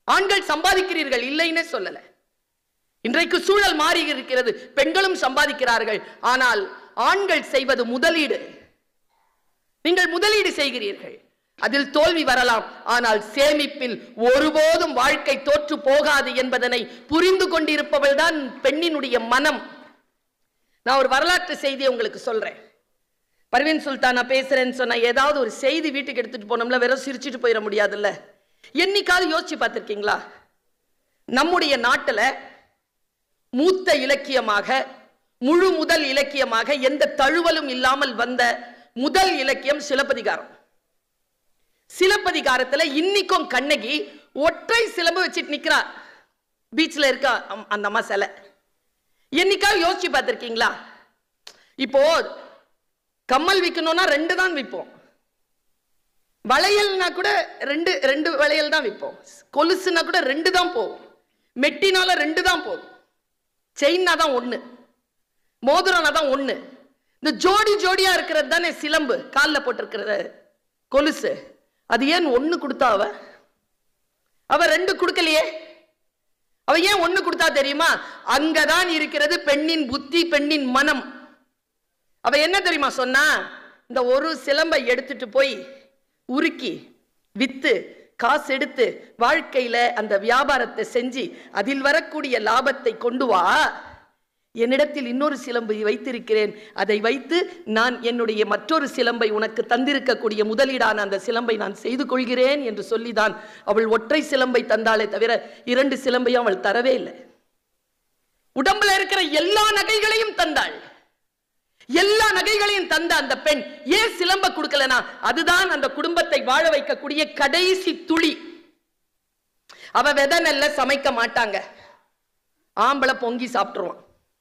ஆண்கள் சம்பாதிக்கிறீர்கள் இல்லைன்னு சொல்லல இன்றைக்கு சூழல் மாறி இருக்கிறது பெண்களும் சம்பாதிக்கிறார்கள் ஆனால் ஆண்கள் செய்வது முதலீடு நீங்கள் முதலீடு செய்கிறீர்கள் அதில் தோல்வி வரலாம் ஆனால் சேமிப்பில் ஒருபோதும் வாழ்க்கை தோற்று போகாது என்பதனை புரிந்து கொண்டிருப்பவள் தான் பெண்ணினுடைய மனம் நான் ஒரு வரலாற்று செய்தியை உங்களுக்கு சொல்றேன் பர்வீன் சுல்தானா பேசுறேன்னு சொன்னா ஏதாவது ஒரு செய்தி வீட்டுக்கு எடுத்துட்டு போனோம்ல வெறும் சிரிச்சிட்டு போயிட முடியாதுல்ல என்னைக்காவது யோசிச்சு பார்த்திருக்கீங்களா நம்முடைய நாட்டுல மூத்த இலக்கியமாக முழு முதல் இலக்கியமாக எந்த தழுவலும் இல்லாமல் வந்த முதல் இலக்கியம் சிலப்பதிகாரம் சிலப்பதிகாரத்துல இன்னிக்கும் கண்ணகி ஒற்றை சிலம்பு வச்சுட்டு நிக்கிறா பீச்ல இருக்க அம்- அந்த அம்மா சிலை என்னைக்காவது யோசிச்சு பார்த்திருக்கீங்களா இப்போ கம்மல் விற்கணும்னா ரெண்டு தான் விற்போம் வளையல்னா கூட ரெண்டு ரெண்டு வளையல் தான் விற்போம் கொலுசுனா கூட ரெண்டு தான் போகும் மெட்டினால ரெண்டு தான் போகும் செயின்னா தான் ஒண்ணு மோதிரம்னா தான் ஒண்ணு இந்த ஜோடி ஜோடியா இருக்கிறது தானே சிலம்பு காலில் போட்டிருக்கிறது கொலுசு அது ஏன் ஒண்ணு கொடுத்தா அவ அவ ரெண்டு கொடுக்கலையே அவ ஏன் ஒண்ணு கொடுத்தா தெரியுமா அங்கதான் இருக்கிறது பெண்ணின் புத்தி பெண்ணின் மனம் அவ என்ன தெரியுமா சொன்னா இந்த ஒரு சிலம்பை எடுத்துட்டு போய் உருக்கி வித்து காசு எடுத்து வாழ்க்கையில அந்த வியாபாரத்தை செஞ்சு அதில் வரக்கூடிய லாபத்தை கொண்டு வா என்னிடத்தில் இன்னொரு சிலம்பை வைத்திருக்கிறேன் அதை வைத்து நான் என்னுடைய மற்றொரு சிலம்பை உனக்கு தந்திருக்கக்கூடிய முதலீடான அந்த சிலம்பை நான் செய்து கொள்கிறேன் என்று சொல்லிதான் அவள் ஒற்றை சிலம்பை தந்தாளே தவிர இரண்டு சிலம்பையும் அவள் தரவே இல்லை உடம்புல இருக்கிற எல்லா நகைகளையும் தந்தாள் எல்லா நகைகளையும் தந்த அந்த பெண் ஏன் சிலம்ப கொடுக்கலனா அதுதான் அந்த குடும்பத்தை வாழ வைக்கக்கூடிய கடைசி துளி அவ வித நெல்ல சமைக்க மாட்டாங்க ஆம்பளை பொங்கி சாப்பிட்டுருவான்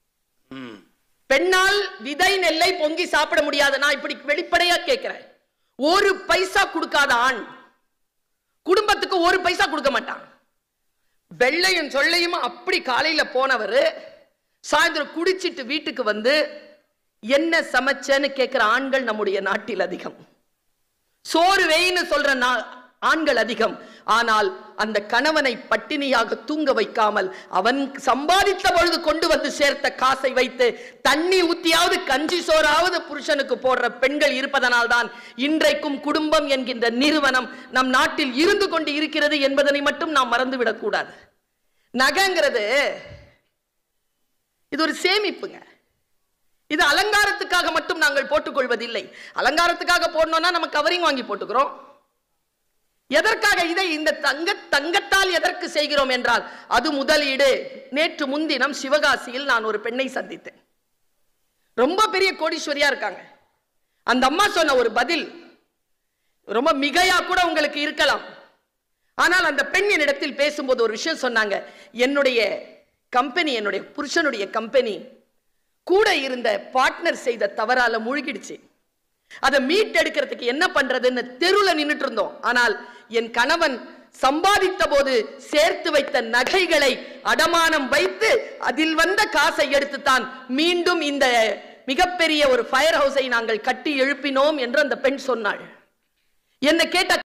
பெண்ணால் விதை நெல்லை பொங்கி சாப்பிட முடியாது நான் இப்படி வெளிப்படையா கேட்கிறேன் ஒரு பைசா கொடுக்காத ஆண் குடும்பத்துக்கு ஒரு பைசா கொடுக்க மாட்டான் வெள்ளையும் சொல்லையும் அப்படி காலையில போனவர் சாயந்தரம் குடிச்சிட்டு வீட்டுக்கு வந்து என்ன சமைச்சேன்னு கேட்கிற ஆண்கள் நம்முடைய நாட்டில் அதிகம் சோறு வெயின்னு சொல்ற நா- ஆண்கள் அதிகம் ஆனால் அந்த கணவனை பட்டினியாக தூங்க வைக்காமல் அவன் சம்பாதித்த பொழுது கொண்டு வந்து சேர்த்த காசை வைத்து தண்ணி ஊத்தியாவது கஞ்சி சோறாவது புருஷனுக்கு போடுற பெண்கள் இருப்பதனால் தான் இன்றைக்கும் குடும்பம் என்கின்ற நிறுவனம் நம் நாட்டில் இருந்து கொண்டு இருக்கிறது என்பதனை மட்டும் நாம் மறந்துவிடக் கூடாது நகைங்கிறது இது ஒரு சேமிப்புங்க இது அலங்காரத்துக்காக மட்டும் நாங்கள் போட்டுக்கொள்வதில்லை அலங்காரத்துக்காக போடணும்னா நம்ம கவரிங் வாங்கி போட்டுக்கிறோம் எதற்காக இதை இந்த தங்க தங்கத்தால் எதற்கு செய்கிறோம் என்றால் அது முதலீடு நேற்று முன்தினம் சிவகாசியில் நான் ஒரு பெண்ணை சந்தித்தேன் ரொம்ப பெரிய கோடீஸ்வரியா இருக்காங்க அந்த அம்மா சொன்ன ஒரு பதில் ரொம்ப மிகையா கூட உங்களுக்கு இருக்கலாம் ஆனால் அந்த பெண் என்னிடத்தில் பேசும்போது ஒரு விஷயம் சொன்னாங்க என்னுடைய கம்பெனி என்னுடைய புருஷனுடைய கம்பெனி கூட இருந்த பார்ட்னர் செய்த தவறால மூழ்கிடுச்சு அதை மீட்டெடுக்கிறதுக்கு என்ன பண்றதுன்னு தெருவில் நின்னுட்டு இருந்தோம் ஆனால் என் கணவன் சம்பாதித்த போது சேர்த்து வைத்த நகைகளை அடமானம் வைத்து அதில் வந்த காசை எடுத்துத்தான் மீண்டும் இந்த மிகப்பெரிய ஒரு ஃபயர் ஹவுஸை நாங்கள் கட்டி எழுப்பினோம் என்று அந்த பெண் சொன்னாள் என்ன கேட்ட